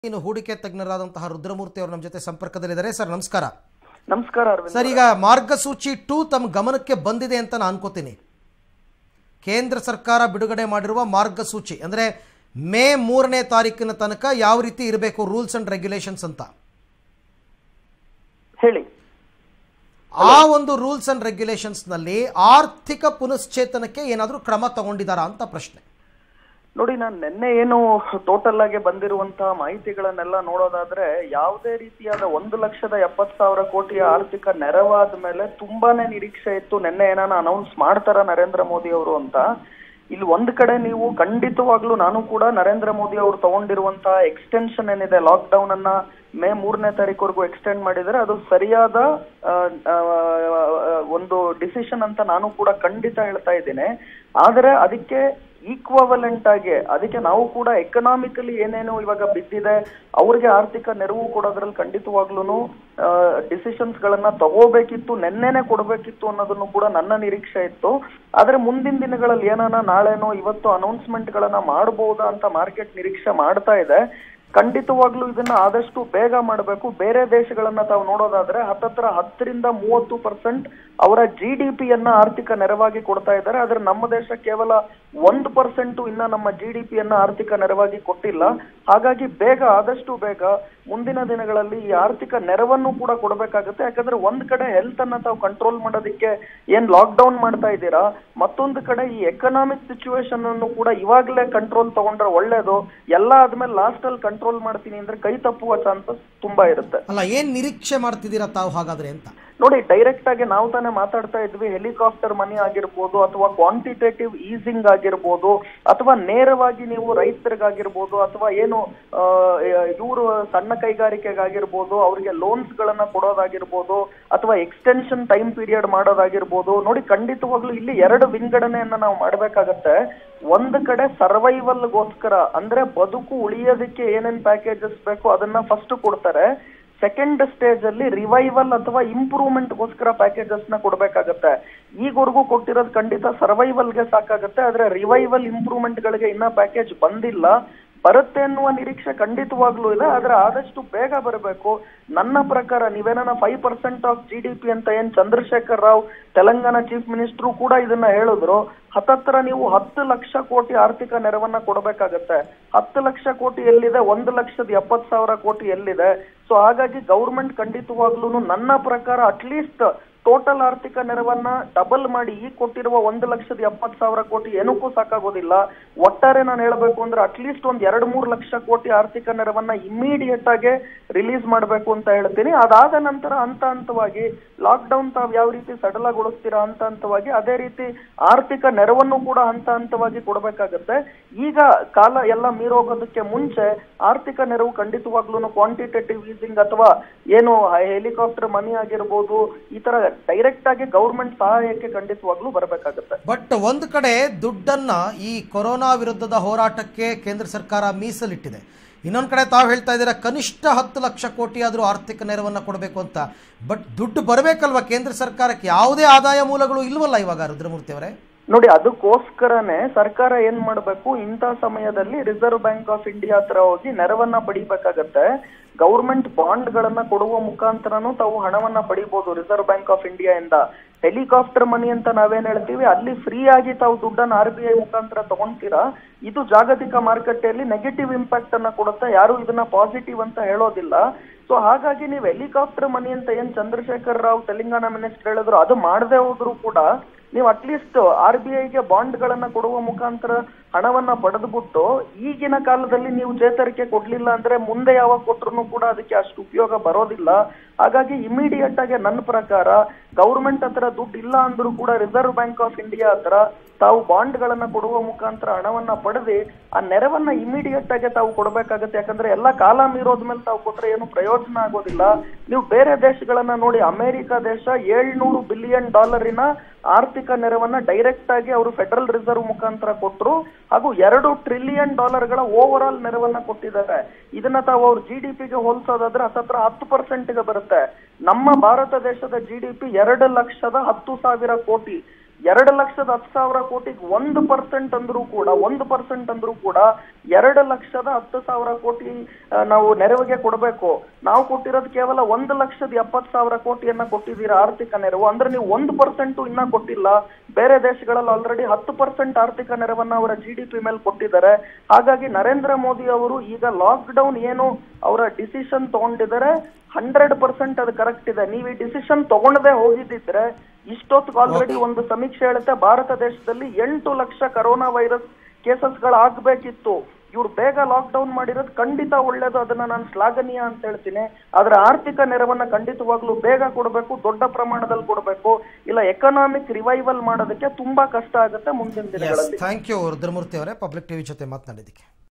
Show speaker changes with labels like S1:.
S1: ಇನ್ನು ಹೂಡಿಕೆ ತಜ್ಞರಾದಂತಹ ರುದ್ರಮೂರ್ತಿ ಅವರು ನಮ್ಮ ಜೊತೆ ಸಂಪರ್ಕದಲ್ಲಿದ್ದಾರೆ ಸರ್ ನಮಸ್ಕಾರ
S2: ನಮಸ್ಕಾರ ಅರವಿಂದ್
S1: ಸರ್ ಈಗ ಮಾರ್ಗಸೂಚಿ ಟೂ ತಮ್ಮ ಗಮನಕ್ಕೆ ಬಂದಿದೆ ಅಂತ ನಾನು ಅನ್ಕೋತೀನಿ ಕೇಂದ್ರ ಸರ್ಕಾರ ಬಿಡುಗಡೆ ಮಾಡಿರುವ ಮಾರ್ಗಸೂಚಿ ಅಂದರೆ ಮೇ ಮೂರನೇ ತಾರೀಕಿನ ತನಕ ಯಾವ ರೀತಿ ಇರಬೇಕು ರೂಲ್ಸ್ ಅಂಡ್ ರೆಗ್ಯುಲೇಷನ್ಸ್ ಅಂತ
S2: ಹೇಳಿ
S1: ಆ ಒಂದು ರೂಲ್ಸ್ ಅಂಡ್ ರೆಗ್ಯುಲೇಷನ್ಸ್ನಲ್ಲಿ ಆರ್ಥಿಕ ಪುನಶ್ಚೇತನಕ್ಕೆ ಏನಾದರೂ ಕ್ರಮ ತಗೊಂಡಿದ್ದಾರಾ ಅಂತ ಪ್ರಶ್ನೆ
S2: ನೋಡಿ ನಾನು ನಿನ್ನೆ ಏನು ಟೋಟಲ್ ಆಗಿ ಬಂದಿರುವಂತಹ ಮಾಹಿತಿಗಳನ್ನೆಲ್ಲ ನೋಡೋದಾದ್ರೆ ಯಾವುದೇ ರೀತಿಯಾದ ಒಂದು ಲಕ್ಷದ ಎಪ್ಪತ್ ಸಾವಿರ ಕೋಟಿಯ ಆರ್ಥಿಕ ನೆರವಾದ ಮೇಲೆ ತುಂಬಾನೇ ನಿರೀಕ್ಷೆ ಇತ್ತು ನಿನ್ನೆ ಏನಾನ ಅನೌನ್ಸ್ ಮಾಡ್ತಾರ ನರೇಂದ್ರ ಮೋದಿ ಅವರು ಅಂತ ಇಲ್ಲಿ ಒಂದ್ ಕಡೆ ನೀವು ಖಂಡಿತವಾಗ್ಲೂ ನಾನು ಕೂಡ ನರೇಂದ್ರ ಮೋದಿ ಅವರು ತಗೊಂಡಿರುವಂತಹ ಎಕ್ಸ್ಟೆನ್ಷನ್ ಏನಿದೆ ಲಾಕ್ ಡೌನ್ ಅನ್ನ ಮೇ ಮೂರನೇ ತಾರೀಕುವರೆಗೂ ಎಕ್ಸ್ಟೆಂಡ್ ಮಾಡಿದರೆ ಅದು ಸರಿಯಾದ ಆ, ಆ, ಒಂದು ಡಿಸಿಷನ್ ಅಂತ ನಾನು ಕೂಡ ಖಂಡಿತ ಹೇಳ್ತಾ ಇದ್ದೇನೆ ಆದರೆ ಅದಕ್ಕೆ ಈಕ್ವಲೆಂಟ್ ಆಗಿ ಅದಕ್ಕೆ ನಾವು ಕೂಡ ಎಕನಾಮಿಕಲಿ ಏನೇನು ಇವಾಗ ಬಿದ್ದಿದೆ ಅವ್ರಿಗೆ ಆರ್ಥಿಕ ನೆರವು ಕೊಡೋದ್ರಲ್ಲಿ ಖಂಡಿತವಾಗ್ಲೂ ಡಿಸಿಷನ್ಸ್ ಗಳನ್ನ ತಗೋಬೇಕಿತ್ತು ನೆನ್ನೆನೆ ಕೊಡಬೇಕಿತ್ತು ಅನ್ನೋದನ್ನು ಕೂಡ ನನ್ನ ನಿರೀಕ್ಷೆ ಇತ್ತು ಆದ್ರೆ ಮುಂದಿನ ದಿನಗಳಲ್ಲಿ ಏನಾನ ನಾಳೆನೋ ಇವತ್ತು ಅನೌನ್ಸ್ಮೆಂಟ್ ಗಳನ್ನ ಮಾಡಬಹುದಾ ಅಂತ ಮಾರ್ಕೆಟ್ ನಿರೀಕ್ಷೆ ಮಾಡ್ತಾ ಇದೆ ಖಂಡಿತವಾಗ್ಲೂ ಇದನ್ನ ಆದಷ್ಟು ಬೇಗ ಮಾಡಬೇಕು ಬೇರೆ ದೇಶಗಳನ್ನ ತಾವು ನೋಡೋದಾದ್ರೆ ಹತ್ತತ್ರ ಹತ್ತರಿಂದ ಮೂವತ್ತು ಪರ್ಸೆಂಟ್ ಅವರ ಜಿ ಡಿ ಪಿಯನ್ನ ಆರ್ಥಿಕ ನೆರವಾಗಿ ಕೊಡ್ತಾ ಇದ್ದಾರೆ ಆದ್ರೆ ನಮ್ಮ ದೇಶ ಕೇವಲ ಒಂದು ಪರ್ಸೆಂಟ್ ಇನ್ನ ನಮ್ಮ ಜಿ ಡಿ ಪಿಯನ್ನ ಆರ್ಥಿಕ ನೆರವಾಗಿ ಕೊಟ್ಟಿಲ್ಲ ಹಾಗಾಗಿ ಬೇಗ ಆದಷ್ಟು ಬೇಗ ಮುಂದಿನ ದಿನಗಳಲ್ಲಿ ಈ ಆರ್ಥಿಕ ನೆರವನ್ನು ಕೂಡ ಕೊಡಬೇಕಾಗುತ್ತೆ ಯಾಕಂದ್ರೆ ಒಂದ್ ಕಡೆ ಹೆಲ್ತ್ ಅನ್ನ ತಾವು ಕಂಟ್ರೋಲ್ ಮಾಡೋದಕ್ಕೆ ಏನ್ ಲಾಕ್ ಡೌನ್ ಮಾಡ್ತಾ ಇದ್ದೀರಾ ಮತ್ತೊಂದು ಕಡೆ ಈ ಎಕನಾಮಿಕ್ ಸಿಚುವೇಶನ್ ಅನ್ನು ಕೂಡ ಇವಾಗಲೇ ಕಂಟ್ರೋಲ್ ತಗೊಂಡ್ರೆ ಒಳ್ಳೇದು ಎಲ್ಲ ಆದ್ಮೇಲೆ ಲಾಸ್ಟ್ ಅಲ್ಲಿ ಕಂಟ್ರೋಲ್ ಮಾಡ್ತೀನಿ ಅಂದ್ರೆ ಕೈ ತಪ್ಪುವ ಚಾನ್ಸಸ್ ತುಂಬಾ ಇರುತ್ತೆ
S1: ಅಲ್ಲ ಏನು ನಿರೀಕ್ಷೆ ಮಾಡ್ತಿದ್ದೀರಾ ತಾವು ಹಾಗಾದ್ರೆ ಅಂತ
S2: ನೋಡಿ ಡೈರೆಕ್ಟ್ ಆಗಿ ನಾವು ತಾನೇ ಮಾತಾಡ್ತಾ ಇದ್ವಿ ಹೆಲಿಕಾಪ್ಟರ್ ಮನಿ ಆಗಿರ್ಬೋದು ಅಥವಾ ಕ್ವಾಂಟಿಟೇಟಿವ್ ಈಸಿಂಗ್ ಆಗಿರ್ಬೋದು ಅಥವಾ ನೇರವಾಗಿ ನೀವು ರೈತರಿಗಾಗಿರ್ಬೋದು ಅಥವಾ ಏನು ಇವರು ಸಣ್ಣ ಕೈಗಾರಿಕೆಗಾಗಿರ್ಬೋದು ಅವರಿಗೆ ಲೋನ್ಸ್ ಗಳನ್ನ ಕೊಡೋದಾಗಿರ್ಬೋದು ಅಥವಾ ಎಕ್ಸ್ಟೆನ್ಷನ್ ಟೈಮ್ ಪೀರಿಯಡ್ ಮಾಡೋದಾಗಿರ್ಬೋದು ನೋಡಿ ಖಂಡಿತವಾಗ್ಲೂ ಇಲ್ಲಿ ಎರಡು ವಿಂಗಡಣೆಯನ್ನ ನಾವು ಮಾಡ್ಬೇಕಾಗತ್ತೆ ಒಂದ್ ಕಡೆ ಸರ್ವೈವಲ್ಗೋಸ್ಕರ ಅಂದ್ರೆ ಬದುಕು ಉಳಿಯೋದಕ್ಕೆ ಏನೇನ್ ಪ್ಯಾಕೇಜಸ್ ಬೇಕು ಅದನ್ನ ಫಸ್ಟ್ ಕೊಡ್ತಾರೆ ಸೆಕೆಂಡ್ ಸ್ಟೇಜ್ ಅಲ್ಲಿ ರಿವೈವಲ್ ಅಥವಾ ಇಂಪ್ರೂವ್ಮೆಂಟ್ ಗೋಸ್ಕರ ಪ್ಯಾಕೇಜಸ್ ನ ಕೊಡ್ಬೇಕಾಗತ್ತೆ ಈಗವರೆಗೂ ಕೊಟ್ಟಿರೋದು ಖಂಡಿತ ಸರ್ವೈವಲ್ ಗೆ ಸಾಕಾಗುತ್ತೆ ಆದ್ರೆ ರಿವೈವಲ್ ಇಂಪ್ರೂವ್ಮೆಂಟ್ ಗಳಿಗೆ ಇನ್ನ ಪ್ಯಾಕೇಜ್ ಬಂದಿಲ್ಲ ಬರುತ್ತೆ ಅನ್ನುವ ನಿರೀಕ್ಷೆ ಖಂಡಿತವಾಗ್ಲೂ ಇದೆ ಆದ್ರೆ ಆದಷ್ಟು ಬೇಗ ಬರಬೇಕು ನನ್ನ ಪ್ರಕಾರ ನೀವೇನ five percent of G D P ಅಂತ ಏನ್ ಚಂದ್ರಶೇಖರ್ ರಾವ್ ತೆಲಂಗಾಣ ಚೀಫ್ ಮಿನಿಸ್ಟ್ರು ಕೂಡ ಇದನ್ನ ಹೇಳಿದ್ರು ಹತ್ತತ್ರ ನೀವು ಹತ್ತು ಲಕ್ಷ ಕೋಟಿ ಆರ್ಥಿಕ ನೆರವನ್ನ ಕೊಡಬೇಕಾಗತ್ತೆ ಹತ್ತು ಲಕ್ಷ ಕೋಟಿ ಎಲ್ಲಿದೆ ಒಂದು ಲಕ್ಷದ ಎಪ್ಪತ್ ಸಾವಿರ ಕೋಟಿ ಎಲ್ಲಿದೆ ಸೊ ಹಾಗಾಗಿ ಗೌರ್ಮೆಂಟ್ ಖಂಡಿತವಾಗ್ಲೂ ನನ್ನ ಪ್ರಕಾರ ಅಟ್ಲೀಸ್ಟ್ ಟೋಟಲ್ ಆರ್ಥಿಕ ನೆರವನ್ನ ಡಬಲ್ ಮಾಡಿ ಈಗ ಕೊಟ್ಟಿರುವ ಒಂದು ಲಕ್ಷದ ಎಪ್ಪತ್ ಸಾವಿರ ಕೋಟಿ ಏನಕ್ಕೂ ಸಾಕಾಗೋದಿಲ್ಲ ಒಟ್ಟಾರೆ ನಾನು ಹೇಳ್ಬೇಕು ಅಂದ್ರೆ ಅಟ್ಲೀಸ್ಟ್ ಒಂದ್ ಎರಡ್ ಮೂರ್ ಲಕ್ಷ ಕೋಟಿ ಆರ್ಥಿಕ ನೆರವನ್ನ ಇಮಿಡಿಯೇಟ್ ಆಗಿ ರಿಲೀಸ್ ಮಾಡಬೇಕು ಅಂತ ಹೇಳ್ತೀನಿ ಅದಾದ ನಂತರ ಹಂತ ಹಂತವಾಗಿ ಲಾಕ್ ಡೌನ್ ತಾವ್ ಯಾವ ರೀತಿ ಸಡಲಗೊಳಿಸ್ತೀರಾ ಹಂತ ಹಂತವಾಗಿ ಅದೇ ರೀತಿ ಆರ್ಥಿಕ ನೆರವನ್ನು ಕೂಡ ಹಂತ ಹಂತವಾಗಿ ಕೊಡಬೇಕಾಗತ್ತೆ ಈಗ ಕಾಲ ಎಲ್ಲ ಮೀರೋಗೋದಕ್ಕೆ ಮುಂಚೆ ಆರ್ಥಿಕ ನೆರವು ಖಂಡಿತವಾಗ್ಲೂ ಕ್ವಾಂಟಿಟೇಟಿವ್ ಈಸಿಂಗ್ ಅಥವಾ ಏನು ಹೆಲಿಕಾಪ್ಟರ್ ಮನಿ ಆಗಿರ್ಬೋದು ಈ ತರ ಡೈರೆಕ್ಟ್ ಆಗಿ ಗೌರ್ಮೆಂಟ್ ಸಹಾಯಕ್ಕೆ ಖಂಡಿತವಾಗ್ಲೂ ಬರಬೇಕಾಗುತ್ತೆ
S1: ಬಟ್ ಒಂದು ಕಡೆ ದುಡ್ಡನ್ನ ಈ ಕೊರೋನಾ ವಿರುದ್ಧದ ಹೋರಾಟಕ್ಕೆ ಕೇಂದ್ರ ಸರ್ಕಾರ ಮೀಸಲಿಟ್ಟಿದೆ ಇನ್ನೊಂದು ಕಡೆ ತಾವು ಹೇಳ್ತಾ ಇದ್ದೀರಾ ಕನಿಷ್ಠ ಹತ್ತು ಲಕ್ಷ ಕೋಟಿ ಆದರೂ ಆರ್ಥಿಕ ನೆರವನ್ನು ಕೊಡಬೇಕು ಅಂತ ಬಟ್ ದುಡ್ಡು ಬರಬೇಕಲ್ವಾ ಕೇಂದ್ರ ಸರ್ಕಾರಕ್ಕೆ ಯಾವುದೇ ಆದಾಯ ಮೂಲಗಳು ಇಲ್ವಲ್ಲ ಇವಾಗ ರುದ್ರಮೂರ್ತಿ ಅವರೇ
S2: ನೋಡಿ ಅದಕ್ಕೋಸ್ಕರನೇ ಸರ್ಕಾರ ಏನ್ ಮಾಡ್ಬೇಕು ಇಂಥ ಸಮಯದಲ್ಲಿ ರಿಸರ್ವ್ ಬ್ಯಾಂಕ್ ಆಫ್ ಇಂಡಿಯಾ ಹತ್ರ ಹೋಗಿ ನೆರವನ್ನ ಪಡಿಬೇಕಾಗತ್ತೆ ಗೌರ್ಮೆಂಟ್ ಬಾಂಡ್ ಗಳನ್ನ ಕೊಡುವ ಮುಖಾಂತರನೂ ತಾವು ಹಣವನ್ನ ಪಡಿಬಹುದು ರಿಸರ್ವ್ ಬ್ಯಾಂಕ್ ಆಫ್ ಇಂಡಿಯಾ ಇಂದ ಹೆಲಿಕಾಪ್ಟರ್ ಮನಿ ಅಂತ ನಾವೇನ್ ಹೇಳ್ತೀವಿ ಅಲ್ಲಿ ಫ್ರೀ ಆಗಿ ತಾವು ದುಡ್ಡನ್ನ ಆರ್ ಬಿ ಐ ಮುಖಾಂತರ ತಗೊಂತೀರಾ ಇದು ಜಾಗತಿಕ ಮಾರುಕಟ್ಟೆಯಲ್ಲಿ ನೆಗೆಟಿವ್ ಇಂಪ್ಯಾಕ್ಟ್ ಅನ್ನ ಕೊಡುತ್ತೆ ಯಾರು ಇದನ್ನ ಪಾಸಿಟಿವ್ ಅಂತ ಹೇಳೋದಿಲ್ಲ ಸೊ ಹಾಗಾಗಿ ನೀವು ಹೆಲಿಕಾಪ್ಟರ್ ಮನಿ ಅಂತ ಏನ್ ಚಂದ್ರಶೇಖರ್ ರಾವ್ ತೆಲಂಗಾಣ ಮಿನಿಸ್ಟರ್ ಹೇಳಿದ್ರು ಅದು ಮಾಡದೆ ಹೋದ್ರು ಕೂಡ ನೀವು ಅಟ್ಲೀಸ್ಟ್ ಆರ್ ಬಿ ಐಗೆ ಬಾಂಡ್ ಗಳನ್ನ ಕೊಡುವ ಮುಖಾಂತರ ಹಣವನ್ನ ಪಡೆದುಬಿಟ್ಟು ಈಗಿನ ಕಾಲದಲ್ಲಿ ನೀವು ಚೇತರಿಕೆ ಕೊಡ್ಲಿಲ್ಲ ಅಂದ್ರೆ ಮುಂದೆ ಯಾವಾಗ ಕೊಟ್ರು ಕೂಡ ಅದಕ್ಕೆ ಅಷ್ಟು ಉಪಯೋಗ ಬರೋದಿಲ್ಲ ಹಾಗಾಗಿ ಇಮಿಡಿಯೇಟ್ ಆಗಿ ನನ್ನ ಪ್ರಕಾರ ಗೌರ್ಮೆಂಟ್ ಹತ್ರ ದುಡ್ಡು ಇಲ್ಲ ಅಂದ್ರೂ ಕೂಡ ರಿಸರ್ವ್ ಬ್ಯಾಂಕ್ ಆಫ್ ಇಂಡಿಯಾ ಹತ್ರ ತಾವು ಬಾಂಡ್ ಗಳನ್ನ ಕೊಡುವ ಮುಖಾಂತರ ಹಣವನ್ನ ಪಡೆದು ಆ ನೆರವನ್ನ ಇಮಿಡಿಯೇಟ್ ಆಗಿ ತಾವು ಕೊಡಬೇಕಾಗತ್ತೆ ಯಾಕಂದ್ರೆ ಎಲ್ಲ ಕಾಲ ಮೀರೋದ್ಮೇಲೆ ತಾವು ಕೊಟ್ರೆ ಏನು ಪ್ರಯೋಜನ ಆಗೋದಿಲ್ಲ ನೀವು ಬೇರೆ ದೇಶಗಳನ್ನ ನೋಡಿ ಅಮೆರಿಕ ದೇಶ ಏಳ್ನೂರು ಬಿಲಿಯನ್ ಡಾಲರಿನ ಆರ್ಥಿಕ ನೆರವನ್ನ ಡೈರೆಕ್ಟ್ ಆಗಿ ಅವರು ಫೆಡರಲ್ ರಿಸರ್ವ್ ಮುಖಾಂತರ ಕೊಟ್ಟರು ಹಾಗೂ ಎರಡು ಟ್ರಿಲಿಯನ್ ಡಾಲರ್ಗಳ ಓವರ್ ಆಲ್ ನೆರವನ್ನ ಕೊಟ್ಟಿದ್ದಾರೆ ಇದನ್ನ ತಾವು ಅವ್ರ ಜಿ ಡಿ ಪಿಗೆ ಹೋಲಿಸೋದಾದ್ರೆ ಹತ್ತತ್ರ ಹತ್ತು ಪರ್ಸೆಂಟ್ಗೆ ಬರುತ್ತೆ ನಮ್ಮ ಭಾರತ ದೇಶದ ಜಿ ಡಿ ಪಿ ಎರಡು ಲಕ್ಷದ ಹತ್ತು ಸಾವಿರ ಕೋಟಿ ಎರಡು ಲಕ್ಷದ ಹತ್ತು ಸಾವಿರ ಕೋಟಿಗೆ ಒಂದು ಪರ್ಸೆಂಟ್ ಅಂದ್ರೂ ಕೂಡ ಒಂದು ಪರ್ಸೆಂಟ್ ಅಂದ್ರೂ ಕೂಡ ಎರಡು ಲಕ್ಷದ ಹತ್ತು ಸಾವಿರ ಕೋಟಿ ಆ, ನಾವು ನೆರವಿಗೆ ಕೊಡಬೇಕು ನಾವು ಕೊಟ್ಟಿರೋದು ಕೇವಲ ಒಂದು ಲಕ್ಷದ ಎಪ್ಪತ್ತು ಸಾವಿರ ಕೋಟಿಯನ್ನ ಕೊಟ್ಟಿದ್ದೀರಾ ಆರ್ಥಿಕ ನೆರವು ಅಂದ್ರೆ ನೀವು ಒಂದು ಪರ್ಸೆಂಟ್ ಇನ್ನ ಕೊಟ್ಟಿಲ್ಲ ಬೇರೆ ದೇಶಗಳಲ್ಲಿ ಆಲ್ರೆಡಿ ಹತ್ತು ಪರ್ಸೆಂಟ್ ಆರ್ಥಿಕ ನೆರವನ್ನ ಅವರ ಜಿ ಡಿ ಪಿ ಮೇಲೆ ಕೊಟ್ಟಿದ್ದಾರೆ ಹಾಗಾಗಿ ನರೇಂದ್ರ ಮೋದಿ ಅವರು ಈಗ ಲಾಕ್ ಡೌನ್ ಏನು ಅವರ ಡಿಸಿಷನ್ ತಗೊಂಡಿದ್ದಾರೆ ಹಂಡ್ರೆಡ್ ಪರ್ಸೆಂಟ್ ಅದು ಕರೆಕ್ಟ್ ಇದೆ ನೀವು ಈ ಡಿಸಿಷನ್ ತಗೊಂಡದೆ ಹೋಗಿದ್ದಿದ್ರೆ ಇಷ್ಟೊತ್ತಿಗೆ ಆಲ್ರೆಡಿ ಒಂದು ಸಮೀಕ್ಷೆ ಹೇಳುತ್ತೆ ಭಾರತ ದೇಶದಲ್ಲಿ ಎಂಟು ಲಕ್ಷ ಕರೋನಾ ವೈರಸ್ ಕೇಸಸ್ಗಳಾಗಬೇಕಿತ್ತು ಇವ್ರು ಬೇಗ ಲಾಕ್ ಡೌನ್ ಮಾಡಿರೋದು ಖಂಡಿತ ಒಳ್ಳೇದು ಅದನ್ನ ನಾನು ಶ್ಲಾಘನೀಯ ಅಂತ ಹೇಳ್ತೀನಿ ಆದ್ರೆ ಆರ್ಥಿಕ ನೆರವನ್ನ ಖಂಡಿತವಾಗ್ಲೂ ಬೇಗ ಕೊಡಬೇಕು ದೊಡ್ಡ ಪ್ರಮಾಣದಲ್ಲಿ ಕೊಡಬೇಕು ಇಲ್ಲ ಎಕನಾಮಿಕ್ ರಿವೈವಲ್ ಮಾಡೋದಕ್ಕೆ ತುಂಬಾ ಕಷ್ಟ ಆಗುತ್ತೆ ಮುಂದಿನ ದಿನಗಳಲ್ಲಿ
S1: ಥ್ಯಾಂಕ್ ಯು ರುದ್ರಮೂರ್ತಿ ಅವರೇ ಪಬ್ಲಿಕ್ ಟಿವಿ ಜೊತೆ ಮಾತನಾಡಿದ್ದಕ್ಕೆ